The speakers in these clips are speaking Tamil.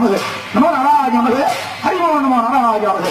நமது நமோ நாராஜ நமது ஹரிமோ நமோ நாராஜ நமது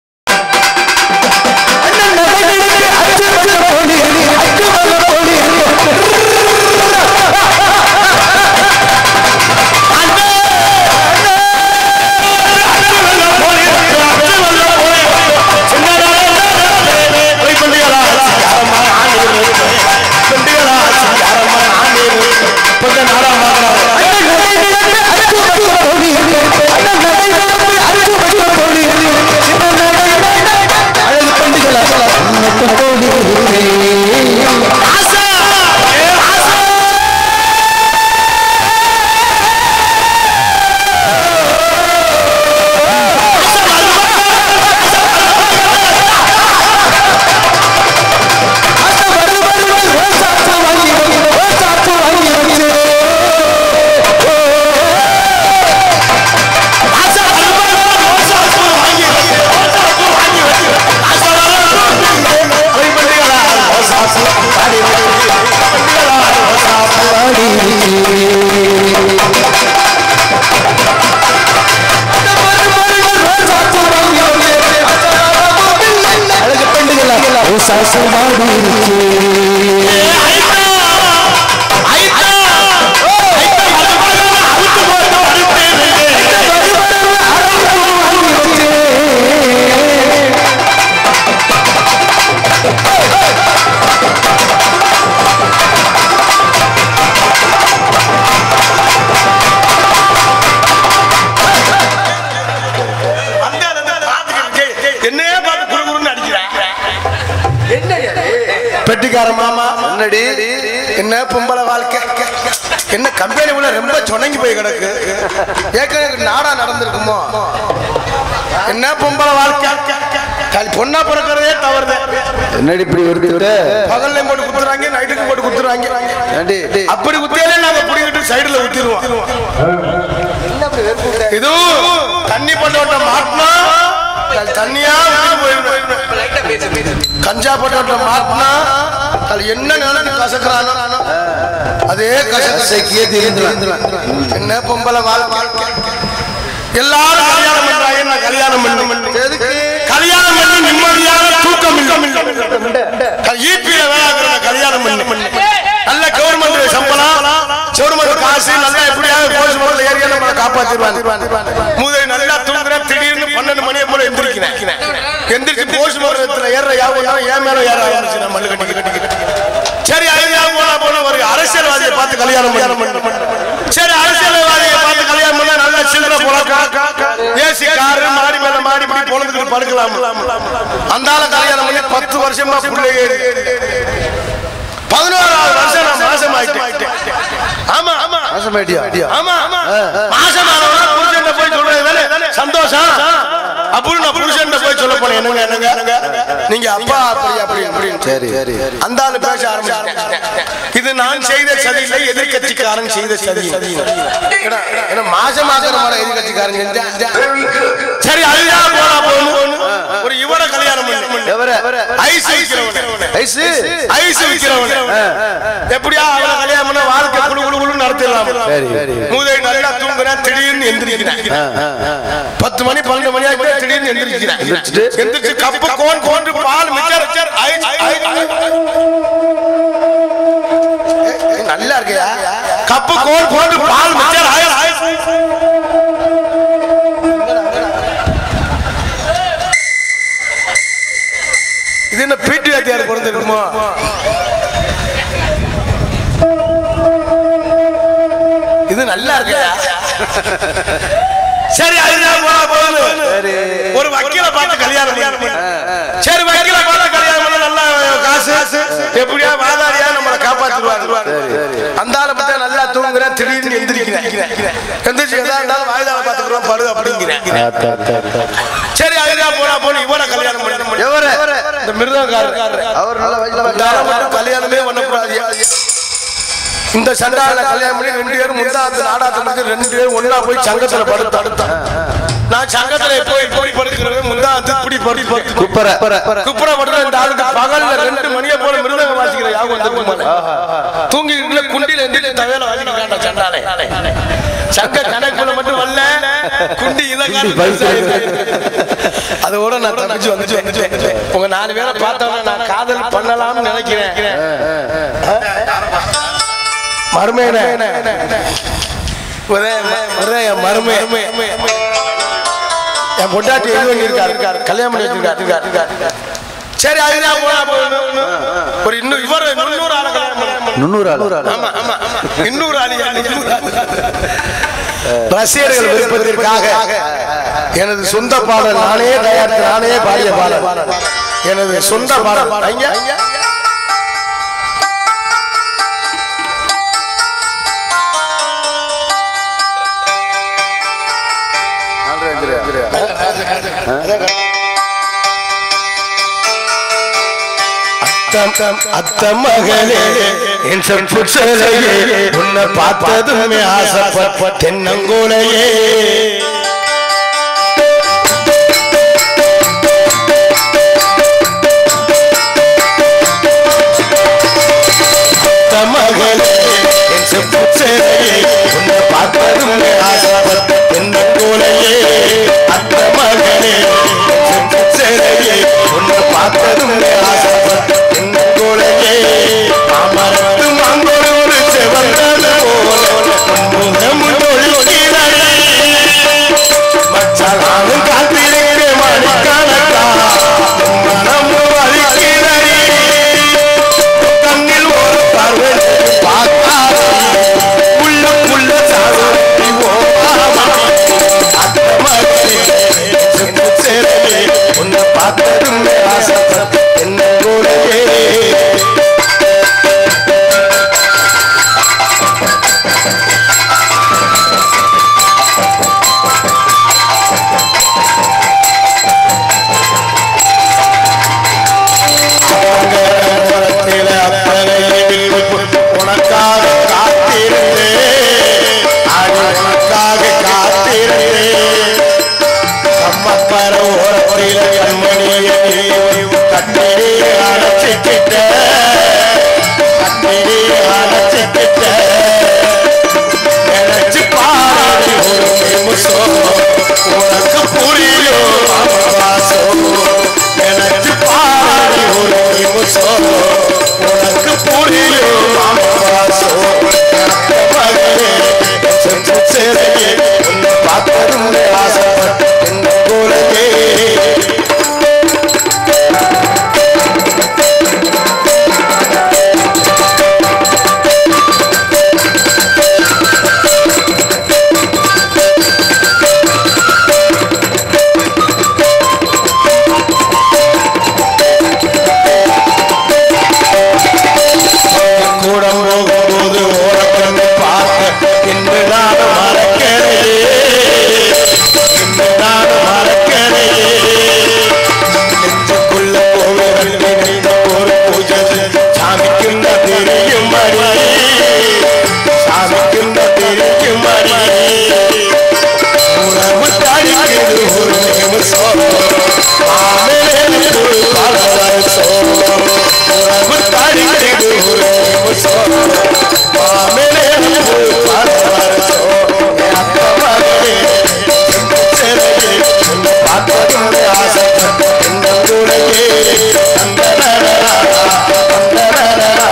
அந்த அந்த பார்த்துக்கிட்டு என்னையே பார்த்து குறு குறுன்னு அடிக்கிறேன் பெட்டிக்கார மாமா என்னடி என்ன பொம்பளை வாழ்க்கை என்ன கம்பெனி உள்ள ரொம்ப சொன்னங்கி போய் கிடக்கு ஏற்கனவே நாடா நடந்திருக்குமோ என்ன பொம்பளை வாழ்க்கை கல் பொண்ணா பிறக்கிறதே தவறுது என்னடி இப்படி வருது பகல்லையும் போட்டு குத்துறாங்க நைட்டுக்கும் போட்டு குத்துறாங்க ஏண்டி அப்படி குத்தியாலே நாங்க புடிங்கிட்டு சைடுல ஊத்திடுவோம் இது தண்ணி பட்டோட்ட மாட்டினா அது தண்ணியா ஊத்திட்டு போயிடும் கஞ்சா பட்டோட்ட மாட்டினா அது என்ன நிலைக்கு கசக்குறானோ அதே கசக்கியே தெரிந்துலாம் என்ன பொம்பளை வாழ்க்கை எல்லாரும் கல்யாணம் பண்றாங்க நான் கல்யாணம் பண்ண எதுக்கு கல்யாணம் பண்ணி நிம்மதியான தூக்கம் இல்லை ஈபியில வேலை கல்யாணம் பண்ணி நல்ல கவர்மெண்ட் சம்பளம் கவர்மெண்ட் காசு நல்லா எப்படியாவது போலீஸ் முதல்ல ஏரியா நம்மளை காப்பாத்திடுவாங்க முதல் நல்லா தூங்குறேன் திடீர்னு பன்னெண்டு மணியை போல எந்திரிக்கிறேன் எந்திரிச்சு போஸ்ட் மோரத்துல ஏற யாவும் ஏன் மேல ஏற ஆரம்பிச்சு நான் மல்லு கட்டி கட்டி சரி ஐயா போனா போனா ஒரு அரசியல்வாதியை பார்த்து கல்யாணம் பண்ண சரி அரசியல்வாதியை பார்த்து கல்யாணம் பண்ணா நல்லா சில்லற போலக்கா ஏசி காரு மாடி மேல மாடி இப்படி பொழுதுக்கு படுக்கலாம் அந்த ஆள கல்யாணம் பண்ணி பத்து வருஷமா பிள்ளைங்க பதினோராவது வருஷம் நான் மாசம் ஆயிட்டேன் ஆமா ஆமா மாசமாயிட்டியா ஆமா ஆமா மாசம் ஆனவனா புருஷன் போய் சொல்றது தானே சந்தோஷம் அப்படின்னு நான் புருஷன் போய் சொல்ல போனேன் என்னங்க என்னங்க நீங்க அப்பா அப்படி அப்படி அப்படின்னு சரி சரி அந்த ஆளு பேச ஆரம்பிச்சாங்க இது நான் செய்த சதி இல்லை எதிர்கட்சிக்காரன் செய்த சதி ஏன்னா, ஏன்னா மாசம் ஆகிற மாதிரி எதிர்கட்சிக்காரன் செஞ்சா சரி அதுதான் போனா போகணும் ஒரு இவரை கல்யாணம் பண்ணி எவர ஐஸ் விற்கிறவன ஐசு ஐஸ் விற்கிறவன எப்படியா அவளை கல்யாணம் பண்ண வாழ்க்கை குழு குழு குழு நடத்திடலாம் சரி சரி மூதை நல்லா தூங்குறேன் திடீர்னு எந்திரிக்கிறேன் பத்து மணி பன்னெண்டு மணி ஆகி திடீர்னு எந்திரிக்கிறேன் எந்திரிச்சிட்டு? எந்திரிச்சு கப்பு கோன் கோன்று பால் மிச்சர் ஐஸ், ஐஸ், ஐஸ். ஏய், நல்லா இருக்கியா கப்பு கோன் கோன்று பால் மிச்சர் ஐஸ், ஐஸ். இது என்ன பீட்டு வாத்தியார் பிறந்திருக்குமோ இது நல்லா இருக்கு சரி அதுதான் போனா போதும் ஒரு வக்கீல பார்த்து கல்யாணம் பண்ணு. சரி வக்கீல பார்த்து கல்யாணம் பண்ண நல்லா காசு எப்படியா வாதாடியா நம்மளை காப்பாத்துருவாரு அந்த ஆளை பார்த்தா நல்லா தூங்குறேன் திடீர்னு எந்திரிக்கிறேன் எந்திரிச்சு எதா இருந்தாலும் வாய்தால பாத்துக்கிறோம் படு அப்படிங்கிறேன் சரி அதுதான் போனா போன இவனை கல்யாணம் பண்ண எவர இந்த மிருதங்காரர் அவர் நல்ல வயசுல இந்த ஆளை மட்டும் கல்யாணமே பண்ணக்கூடாது இந்த சண்டால கல்யாணம் பண்ணி ரெண்டு பேரும் முந்தாத்து நாடாத்தனுக்கு ரெண்டு பேரும் ஒண்ணா போய் சங்கத்துல படுத்து அடுத்தான் நான் சங்கத்துல போய் போய் படுக்கிறது முந்தாத்து இப்படி படி படுத்து குப்பர குப்புற படுற இந்த ஆளுக்கு பகல்ல ரெண்டு மணியை போல மிருதங்க வாசிக்கிற யாகம் வந்து தூங்கி குண்டில எந்திரிச்சு தவையில வாசிக்கிறான் சண்டாலே சங்க கணக்குல மட்டும் வரல குண்டி இதை காட்டு அதோட நான் தப்பிச்சு வந்துட்டு வந்துட்டு உங்க நாலு பேரை பார்த்தோம்னா நான் காதல் பண்ணலாம்னு நினைக்கிறேன் மருமையனே ஒரே ஒரே என் மருமை என் பொண்டாட்டி எங்க இருக்காரு கல்யாணம் பண்ணி வச்சிருக்காரு சரி அதுதான் போனா போதும். ஒரு இன்னும் இவர் முன்னூறு ஆளை கல்யாணம் பண்ணணும். முன்னூறு ஆள் ஆமா ஆமா ஆமா இன்னொரு ஆளியா இன்னொரு ஆளு. ரசிகர்கள் விருப்பத்திற்காக எனது சொந்த பாடல் நானே தயாரித்து நானே பாடிய பாடல் எனது சொந்த பாடல் ஐயா அத்தம் அத்த மகளே என் செப்புச்சலையே உன்னை பார்த்ததுமே ஆசைப்பட்ட தென்னங்கோலையே அத்த மகளே என் செப்புச்சலையே உன்னை பார்த்ததுமே ஆசைப்பட்ட தென்னங்கோலையே அத்த மகளே என் செப்புச்சலையே உன்னை பார்த்ததுமே ஆசைப்பட்ட தென்னங்கோலையே அமர்ந்து மங்களூர் செவந்தது போல முகம் ஒழிக்கிறது மச்சானும் காத்திருக்க மணிக்கணக்கா மனம் வலிக்கிறது கண்ணில் ஒரு பார்வை பார்க்காத உள்ளுக்குள்ள சாதி உன்னை பார்த்ததும் ஆசைப்பட்ட என்ன கூடவே மரத்தில அத்தனையில் உனக்காக காத்திருந்தேன் அடி உனக்காக காத்திருந்தேன் அம்மப்பர ஓரத்தில கண்மணியை கட்டிலே அணைச்சிக்கிட்ட கட்டிலே அணைச்சிக்கிட்ட நினைச்சு பாடி ஒரு நிமிஷம் உனக்கு புரியும் வாசம் நினைச்சு பாடி ஒரு நிமிஷம் உனக்கு புரியும் வாசம் மகளே சென்று சிறையே உன்னை பார்த்ததும் ஆசைப்பட்ட என் குலகே கூடம் போகும்போது ஓரக்கண்ணு பார்க்க இன்று நான் மறக்கிறேன் இன்று நான் மறக்கிறேன் நெஞ்சுக்குள்ள கோவில் நினைந்த ஒரு பூஜை சாமிக்குள்ள தெரியும் மணி சாமிக்குள்ள தெரியும் மணி உறவு தடிக்குது ஒரு நிமிஷம் மாமேலே ஒரு பல வருஷம் உறவு தடிக்குது ஒரு நிமிஷம் மாமேலே ஒரு பல வருஷம் என் அக்கா மகளே சிறையே உன்னை பார்த்ததும் ஆசைப்பட்ட என்ன கூடயே தந்தரரரா, தந்தரரரா,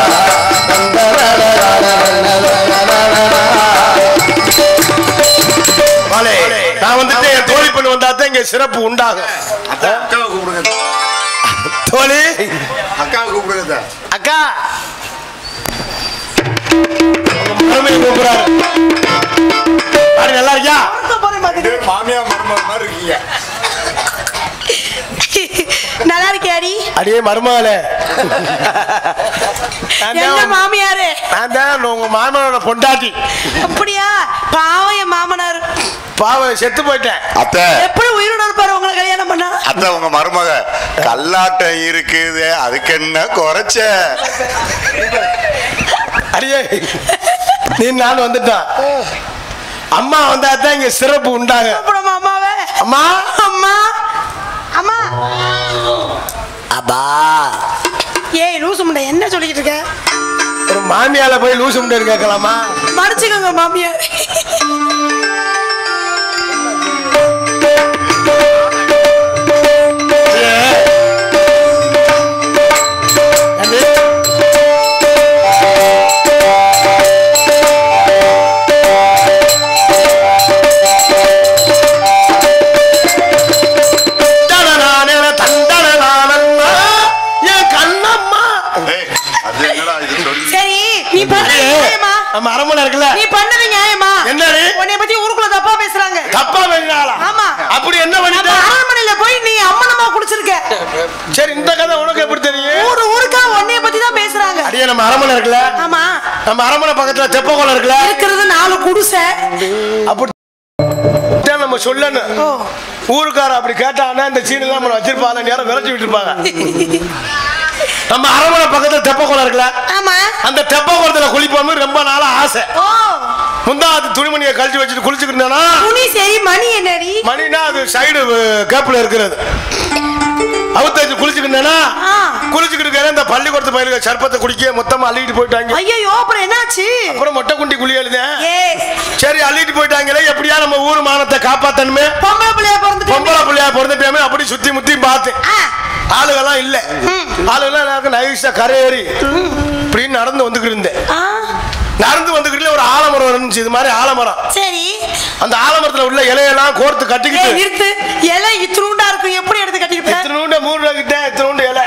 தந்தரரரா. மாலே, நான் வந்துட்டு என் தோழி பண்ணு வந்தா தான் இங்க சிறப்பு உண்டாகும் அக்காவை கூப்பிடுங்க தோழி அக்காவை கூப்பிடுங்க அக்கா உங்க மருமையை கூப்பிடுறாரு பாரு, நல்லா இருக்கியா மாமியா மருமக மாதிரி இருக்கீங்க நல்லா இருக்கியாடி அடியே மருமகளே நான் என்ன தான் மாமியாரு நான் தான் உங்க மாமனோட பொண்டாட்டி அப்படியா பாவம் என் மாமனார் பாவம் செத்து போயிட்டேன் அத்தை எப்படி உயிரோட இருப்பாரு உங்களை கல்யாணம் பண்ணா அத்தை உங்க மருமக கல்லாட்டம் இருக்குது அதுக்கு என்ன குறைச்ச அடியே நீ நான் வந்துட்டான் அம்மா வந்தா தான் இங்க சிறப்பு உண்டாங்க அப்புறம் அம்மாவே அம்மா அம்மா அம்மா அப்பா ஏய் லூசு முண்டை என்ன சொல்லிக்கிட்டு இருக்க ஒரு மாமியால போய் லூசு முட்டை கேட்கலாமா மன்னிச்சுக்கோங்க மாமியார் அரமனை இருக்குல்ல ஆமா நம்ம அரமனை பக்கத்துல தெப்ப குளம் இருக்குல்ல இருக்கிறது நாலு குடிசை அப்படி தான் நம்ம சொல்லணும் ஓ ஊருக்கார அப்படி கேட்டாங்கன்னா இந்த சீனெல்லாம் நம்ம வச்சிருப்பாங்க நேரம் விரைச்சி விட்டுருப்பாங்க நம்ம அரமனை பக்கத்துல தெப்ப குளம் இருக்குல்ல ஆமா அந்த தெப்ப குளத்துல குளிப்போம்னு ரொம்ப நாளா ஆசை ஓ முந்தாது துணிமணியை கழிச்சு வச்சுட்டு குளிச்சுக்கிட்டேன்னா துணி சரி மணி என்னடி மணினா அது சைடு கேப்ல இருக்கிறது அவுத்தாச்சு குளிச்சுக்கிட்டேன்னா ஆ. குளிச்சுக்கிட்டு இருக்கிற இந்த பள்ளிக்கூடத்து பயிலுக்கு சர்ப்பத்தை குடிக்க மொத்தமா அள்ளிட்டு போயிட்டாங்க ஐயோ அப்புறம் என்னாச்சு அப்புறம் மொட்டை குண்டி குழி எழுதேன் ஏ சரி அள்ளிட்டு போயிட்டாங்களே எப்படியா நம்ம ஊர் மானத்தை காப்பாத்தணுமே பொம்பளை பிள்ளைய பிறந்துட்டு பொம்பளை பிள்ளையா பிறந்துட்டேமே அப்படி சுத்தி முத்தி பார்த்தேன் ஆ, ஆளுகெல்லாம் இல்ல ஆளுகெல்லாம் எல்லாருக்கும் நைஸா கரையேறி இப்படின்னு நடந்து வந்துகிட்டு இருந்தேன் ஆ, நடந்து வந்துகிட்டு ஒரு ஆலமரம் இருந்துச்சு இது மாதிரி ஆலமரம் சரி அந்த ஆலமரத்துல உள்ள இலையெல்லாம் கோர்த்து ஏய் கட்டிக்கிட்டு நிறுத்து இலை இத்தினூண்டா இருக்கும் எப்படி எடுத்து கட்டிருப்ப இத்தினூண்ட மூணு கிட்ட இத்தினூண்டு இலை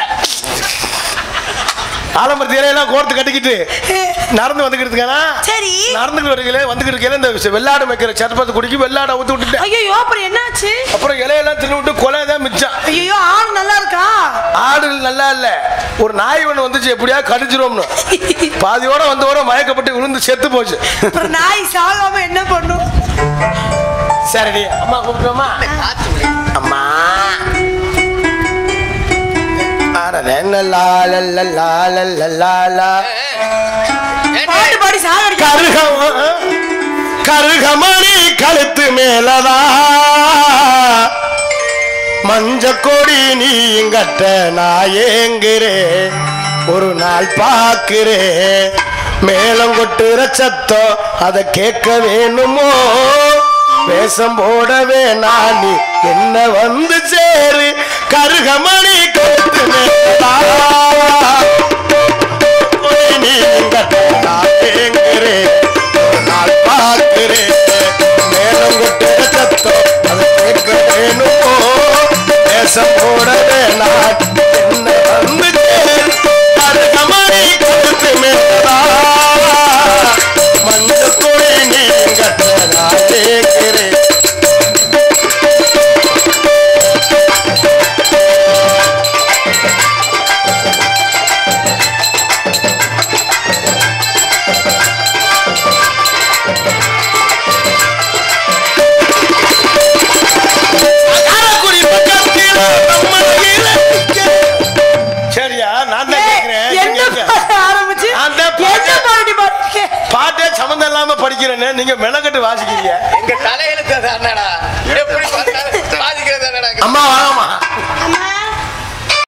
ஆலமரத்து இலையெல்லாம் கோர்த்து கட்டிக்கிட்டு நடந்து வந்துக்கிட்டு இருக்கானா சரி நடந்துக்கிட்டு வரீங்களே வந்துக்கிட்டு இருக்கையில இந்த வெள்ளாடு வைக்கிற சர்ப்பத்தை குடிக்கி வெள்ளாடை ஊத்து விட்டுட்டேன் ஐயோ அப்புறம் என்னாச்சு அப்புறம் இலையெல்லாம் தின்னு விட்டு கொலை தான் மிச்சம் ஐயோ ஆடு நல்லா இருக்கா ஆடு நல்லா இல்ல ஒரு நாய் ஒண்ணு வந்துச்சு எப்படியா கடிச்சிருவோம்னு பாதியோட வந்தோட மயக்கப்பட்டு விழுந்து செத்து போச்சு அப்புறம் நாய் சாகாம என்ன பண்ணும் சரிடி அம்மா கூப்பிட்டோமா அம்மா பாட்டு பாடி சாகடிக்க கருகம் கருகமணி கழுத்து மேலதா மஞ்ச கொடி நீங்கட்ட நான் ஏங்குறே ஒரு நாள் பாக்குறே மேலம் கொட்டுற சத்தம் அதை கேட்க வேணுமோ வேஷம் போடவே நான் நீ என்ன வந்து சேரு கருகமணி கழுத்து மேலதா போய் நீங்கட்ட நான் ஏங்குறேன். ஒரு நாள் பார்க்கிறேன். மேளம் கொட்டுற சத்தம் அது கேட்க வேணுமோ? வேஷம் போடவே நான் என்ன வந்துட்டேன். கருகமணி கழுத்து மேலதா. மஞ்சள் கொடி நீங்கட்ட நான் ஏங்குறேன். காரைக்குடி பக்கத்தில நம்ம கீழ நிக்க. சரியா நான் தான் கேட்கிறேன் ஏய், என்ன நீங்க கேட்க. பாட ஆரம்பிச்சு நான் தான் என்ன பாட்டேன். பாடி பாடி பாட்டே சம்மந்தம் இல்லாம படிக்கிறேன்னு நீங்க மெனக்கட்டு வாசிக்கிறீங்க எங்க தலையெழுத்து அது அண்ணடா எப்படி பார்த்தாலும் பாதிக்கிறது அண்ணடா அம்மா வாங்கம்மா